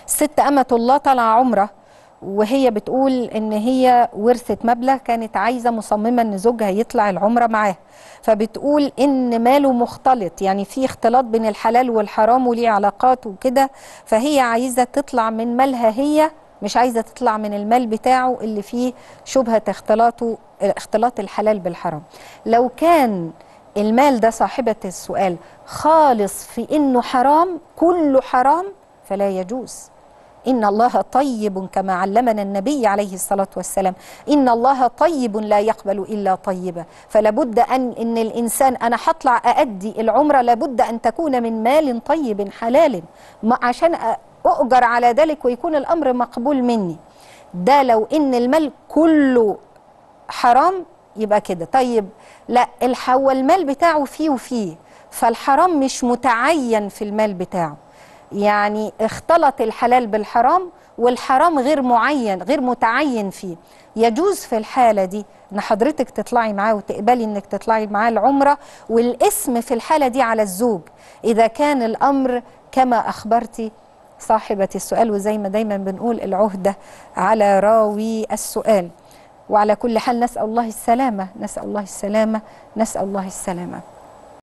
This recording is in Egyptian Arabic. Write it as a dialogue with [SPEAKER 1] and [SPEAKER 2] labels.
[SPEAKER 1] ست أمة الله طالعة عمرة وهي بتقول ان هي ورثت مبلغ كانت عايزه مصممه ان زوجها يطلع العمره معاها فبتقول ان ماله مختلط يعني في اختلاط بين الحلال والحرام وليه علاقات وكده فهي عايزه تطلع من مالها هي مش عايزه تطلع من المال بتاعه اللي فيه شبهه اختلاطه اختلاط الحلال بالحرام لو كان المال ده صاحبه السؤال خالص في انه حرام كله حرام فلا يجوز إن الله طيب كما علمنا النبي عليه الصلاة والسلام إن الله طيب لا يقبل إلا طيبا فلابد أن إن الإنسان أنا هطلع أأدي العمرة لابد أن تكون من مال طيب حلال ما- عشان أؤجر على ذلك ويكون الأمر مقبول مني ده لو إن المال كله حرام يبقى كده طيب لا الح- هو المال بتاعه فيه وفيه فالحرام مش متعين في المال بتاعه يعني اختلط الحلال بالحرام والحرام غير معين غير متعين فيه يجوز في الحالة دي ان حضرتك تطلعي معاه وتقبلي انك تطلعي معاه العمرة والاسم في الحالة دي على الزوج اذا كان الامر كما اخبرتي صاحبة السؤال وزي ما دايما بنقول العهدة على راوي السؤال وعلى كل حال نسأل الله السلامة نسأل الله السلامة نسأل الله السلامة